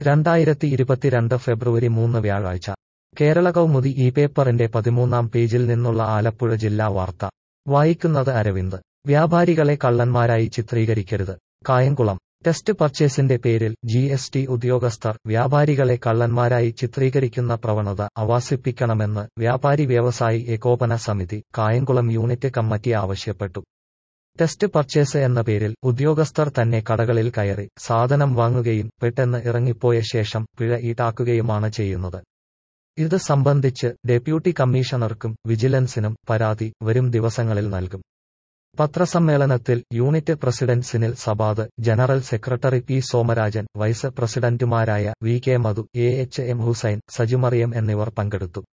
രണ്ടായിരത്തി ഇരുപത്തിരണ്ട് ഫെബ്രുവരി മൂന്ന് വ്യാഴാഴ്ച കേരള കൗമുദി ഈ പേപ്പറിന്റെ പതിമൂന്നാം പേജിൽ നിന്നുള്ള ആലപ്പുഴ ജില്ലാ വാർത്ത വായിക്കുന്നത് അരവിന്ദ് വ്യാപാരികളെ കള്ളന്മാരായി ചിത്രീകരിക്കരുത് കായംകുളം ടെസ്റ്റ് പർച്ചേസിന്റെ പേരിൽ ജി എസ് ടി ഉദ്യോഗസ്ഥർ വ്യാപാരികളെ കള്ളന്മാരായി ചിത്രീകരിക്കുന്ന പ്രവണത അവാസിപ്പിക്കണമെന്ന് വ്യാപാരി വ്യവസായി ഏകോപന സമിതി കായംകുളം യൂണിറ്റ് കമ്മിറ്റി ആവശ്യപ്പെട്ടു ടെസ്റ്റ് പർച്ചേസ് എന്ന പേരിൽ ഉദ്യോഗസ്ഥർ തന്നെ കടകളിൽ കയറി സാധനം വാങ്ങുകയും പെട്ടെന്ന് ഇറങ്ങിപ്പോയ ശേഷം പിഴ ഈടാക്കുകയുമാണ് ചെയ്യുന്നത് ഇത് സംബന്ധിച്ച് ഡെപ്യൂട്ടി കമ്മീഷണർക്കും വിജിലൻസിനും പരാതി വരും ദിവസങ്ങളിൽ നൽകും പത്രസമ്മേളനത്തിൽ unit president Sinil Sabad general secretary P Somarajan vice പ്രസിഡന്റുമാരായ V K Madhu A H M Hussain Sajimariyam എന്നിവർ പങ്കെടുത്തു